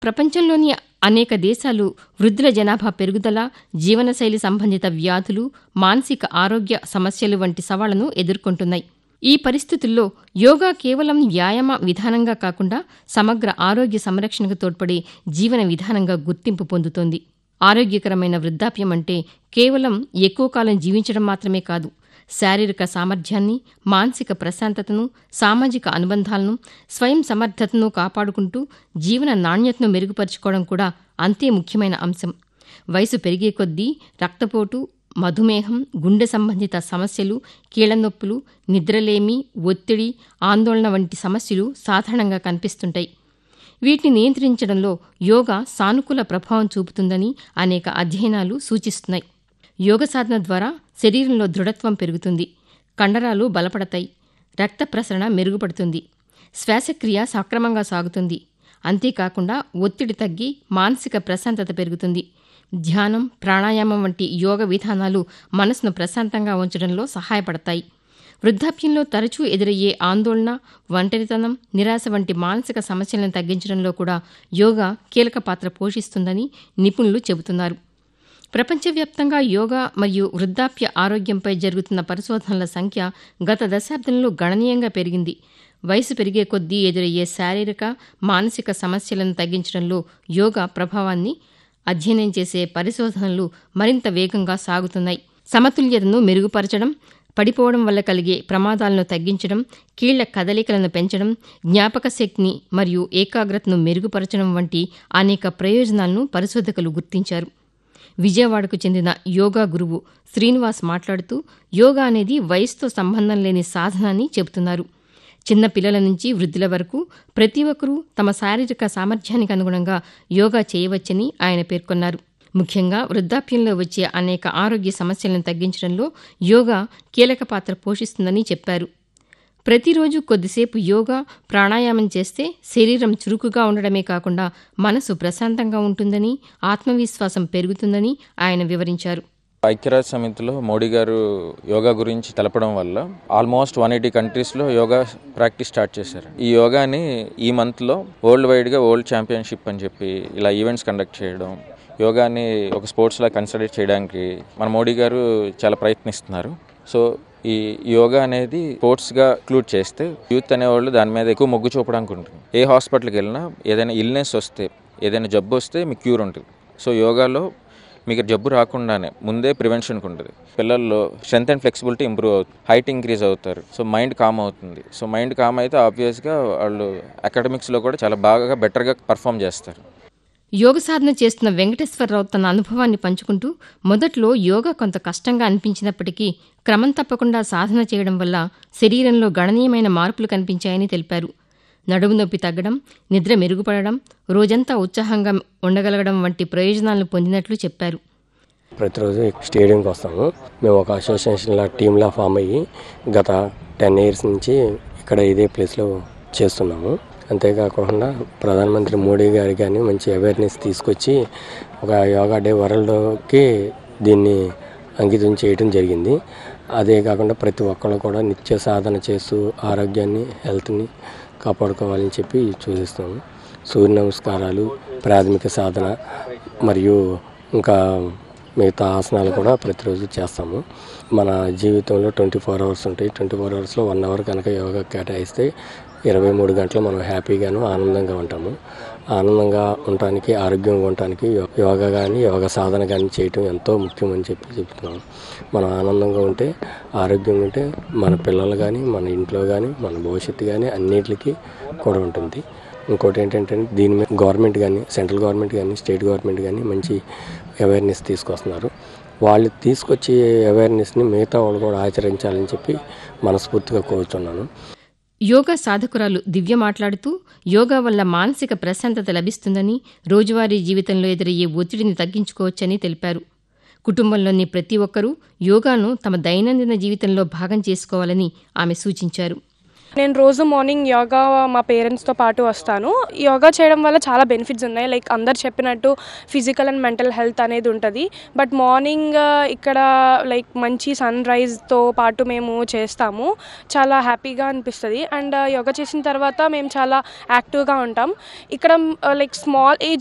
ప్రపంచంలోని అనేక దేశాలు వృద్ధుల జనాభా పెరుగుదల జీవనశైలి సంబంధిత వ్యాధులు మానసిక ఆరోగ్య సమస్యలు వంటి సవాళ్లను ఎదుర్కొంటున్నాయి ఈ పరిస్థితుల్లో యోగా కేవలం వ్యాయామ విధానంగా కాకుండా సమగ్ర ఆరోగ్య సంరక్షణకు తోడ్పడే జీవన విధానంగా గుర్తింపు పొందుతోంది ఆరోగ్యకరమైన వృద్ధాప్యం అంటే కేవలం ఎక్కువ కాలం జీవించడం మాత్రమే కాదు శారీరక సామర్థ్యాన్ని మానసిక ప్రశాంతతను సామాజిక అనుబంధాలను స్వయం సమర్థతను కాపాడుకుంటూ జీవన నాణ్యతను మెరుగుపరుచుకోవడం కూడా అంతే ముఖ్యమైన అంశం వయసు పెరిగే కొద్దీ రక్తపోటు మధుమేహం గుండె సంబంధిత సమస్యలు కీళ్లనొప్పులు నిద్రలేమి ఒత్తిడి ఆందోళన వంటి సమస్యలు సాధారణంగా కనిపిస్తుంటాయి వీటిని నియంత్రించడంలో యోగా సానుకూల ప్రభావం చూపుతుందని అనేక అధ్యయనాలు సూచిస్తున్నాయి యోగ సాధన ద్వారా శరీరంలో దృఢత్వం పెరుగుతుంది కండరాలు బలపడతాయి రక్త ప్రసరణ మెరుగుపడుతుంది శ్వాసక్రియ సక్రమంగా సాగుతుంది అంతేకాకుండా ఒత్తిడి తగ్గి మానసిక ప్రశాంతత పెరుగుతుంది ధ్యానం ప్రాణాయామం వంటి యోగ విధానాలు మనసును ప్రశాంతంగా ఉంచడంలో సహాయపడతాయి వృద్ధాప్యంలో తరచూ ఎదురయ్యే ఆందోళన ఒంటరితనం నిరాశ వంటి మానసిక సమస్యలను తగ్గించడంలో కూడా యోగా కీలక పాత్ర పోషిస్తుందని నిపుణులు చెబుతున్నారు ప్రపంచవ్యాప్తంగా యోగా మరియు వృద్ధాప్య ఆరోగ్యంపై జరుగుతున్న పరిశోధనల సంఖ్య గత దశాబ్దంలో గణనీయంగా పెరిగింది వయసు పెరిగే కొద్దీ ఎదురయ్యే శారీరక మానసిక సమస్యలను తగ్గించడంలో యోగా ప్రభావాన్ని అధ్యయనం చేసే పరిశోధనలు మరింత వేగంగా సాగుతున్నాయి సమతుల్యతను మెరుగుపరచడం పడిపోవడం వల్ల కలిగే ప్రమాదాలను తగ్గించడం కీళ్ల కదలికలను పెంచడం జ్ఞాపక శక్తిని మరియు ఏకాగ్రతను మెరుగుపరచడం వంటి అనేక ప్రయోజనాలను పరిశోధకులు గుర్తించారు విజయవాడకు చెందిన యోగా గురువు శ్రీనివాస్ మాట్లాడుతూ యోగా అనేది వయసుతో సంబంధం లేని సాధన అని చెబుతున్నారు చిన్న పిల్లల నుంచి వృద్ధుల వరకు ప్రతి ఒక్కరూ తమ శారీరక సామర్థ్యానికి అనుగుణంగా యోగా చేయవచ్చని ఆయన పేర్కొన్నారు ముఖ్యంగా వృద్ధాప్యంలో వచ్చే అనేక ఆరోగ్య సమస్యలను తగ్గించడంలో యోగా కీలక పాత్ర పోషిస్తుందని చెప్పారు ప్రతిరోజు కొద్దిసేపు యోగా ప్రాణాయామం చేస్తే శరీరం చురుకుగా ఉండడమే కాకుండా మనసు ప్రశాంతంగా ఉంటుందని ఆత్మవిశ్వాసం పెరుగుతుందని ఆయన వివరించారు ఐక్యరాజ్య సమితిలో మోడీ గారు యోగా గురించి తెలపడం వల్ల ఆల్మోస్ట్ వన్ ఎయిటీ కంట్రీస్లో యోగా ప్రాక్టీస్ స్టార్ట్ చేశారు ఈ యోగాని ఈ మంత్లో వరల్డ్ వైడ్గా వరల్డ్ ఛాంపియన్షిప్ అని చెప్పి ఇలా ఈవెంట్స్ కండక్ట్ చేయడం యోగాని ఒక స్పోర్ట్స్లా కన్సిడర్ చేయడానికి మన మోడీ గారు చాలా ప్రయత్నిస్తున్నారు సో ఈ యోగా అనేది స్పోర్ట్స్గా ఇంక్లూడ్ చేస్తే యూత్ అనేవాళ్ళు దాని మీద ఎక్కువ మొగ్గు చూపడానికి ఉంటుంది ఏ హాస్పిటల్కి వెళ్ళినా ఏదైనా ఇల్నెస్ వస్తే ఏదైనా జబ్బు వస్తే మీకు క్యూర్ ఉంటుంది సో యోగాలో మీకు జబ్బు రాకుండానే ముందే ప్రివెన్షన్కి ఉంటుంది పిల్లల్లో స్ట్రెంత్ అండ్ ఫ్లెక్సిబిలిటీ ఇంప్రూవ్ అవుతుంది హైట్ ఇంక్రీజ్ అవుతారు సో మైండ్ కామ్ అవుతుంది సో మైండ్ కామ్ అయితే ఆబ్వియస్గా వాళ్ళు అకాడమిక్స్లో కూడా చాలా బాగా బెటర్గా పర్ఫామ్ చేస్తారు యోగ సాధన చేస్తున్న వెంకటేశ్వరరావు తన అనుభవాన్ని పంచుకుంటూ మొదట్లో యోగా కొంత కష్టంగా అనిపించినప్పటికీ క్రమం తప్పకుండా సాధన చేయడం వల్ల శరీరంలో గణనీయమైన మార్పులు కనిపించాయని తెలిపారు నడుము నొప్పి తగ్గడం నిద్ర మెరుగుపడడం రోజంతా ఉత్సాహంగా ఉండగలగడం వంటి ప్రయోజనాలను పొందినట్లు చెప్పారు ప్రతిరోజు స్టేడియంకి వస్తాము మేము ఒక అసోసియేషన్లా టీంలా ఫామ్ అయ్యి గత టెన్ ఇయర్స్ నుంచి ఇక్కడ ఇదే ప్లేస్లో చేస్తున్నాము అంతేకాకుండా ప్రధానమంత్రి మోడీ గారు కానీ మంచి అవేర్నెస్ తీసుకొచ్చి ఒక యోగా డే వరల్డ్కి దీన్ని అంకితం చేయడం జరిగింది అదే కాకుండా ప్రతి ఒక్కళ్ళు కూడా నిత్య సాధన చేస్తూ ఆరోగ్యాన్ని హెల్త్ని కాపాడుకోవాలని చెప్పి సూచిస్తాము సూర్య నమస్కారాలు ప్రాథమిక సాధన మరియు ఇంకా మిగతా ఆసనాలు కూడా ప్రతిరోజు చేస్తాము మన జీవితంలో ట్వంటీ ఫోర్ అవర్స్ ఉంటాయి ట్వంటీ ఫోర్ అవర్స్లో వన్ అవర్ కనుక యోగా కేటాయిస్తే ఇరవై మూడు గంటలు మనం హ్యాపీగాను ఆనందంగా ఉంటాము ఆనందంగా ఉండటానికి ఆరోగ్యంగా ఉండటానికి యోగా కానీ యోగా సాధన కానీ చేయటం ఎంతో ముఖ్యమని చెప్పి చెప్తున్నాం మనం ఆనందంగా ఉంటే ఆరోగ్యంగా ఉంటే మన పిల్లలు కానీ మన ఇంట్లో కానీ మన భవిష్యత్తు కానీ అన్నిటికీ కూడా ఉంటుంది ఇంకోటి ఏంటంటే దీని మీద గవర్నమెంట్ కానీ సెంట్రల్ గవర్నమెంట్ కానీ స్టేట్ గవర్నమెంట్ కానీ మంచి అవేర్నెస్ తీసుకొస్తున్నారు వాళ్ళు తీసుకొచ్చే అవేర్నెస్ని మిగతా వాళ్ళు కూడా ఆచరించాలని చెప్పి మనస్ఫూర్తిగా కోరుతున్నాను యోగా సాధకురాలు దివ్య మాట్లాడుతూ యోగా వల్ల మానసిక ప్రశాంతత లభిస్తుందని రోజువారీ జీవితంలో ఎదురయ్యే ఒత్తిడిని తగ్గించుకోవచ్చని తెలిపారు కుటుంబంలోని ప్రతి ఒక్కరూ యోగాను తమ దైనందిన జీవితంలో భాగం చేసుకోవాలని ఆమె సూచించారు నేను రోజు మార్నింగ్ యోగా మా పేరెంట్స్తో పాటు వస్తాను యోగా చేయడం వల్ల చాలా బెనిఫిట్స్ ఉన్నాయి లైక్ అందరు చెప్పినట్టు ఫిజికల్ అండ్ మెంటల్ హెల్త్ అనేది ఉంటుంది బట్ మార్నింగ్ ఇక్కడ లైక్ మంచి సన్ రైజ్తో పాటు మేము చేస్తాము చాలా హ్యాపీగా అనిపిస్తుంది అండ్ యోగా చేసిన తర్వాత మేము చాలా యాక్టివ్గా ఉంటాం ఇక్కడ లైక్ స్మాల్ ఏజ్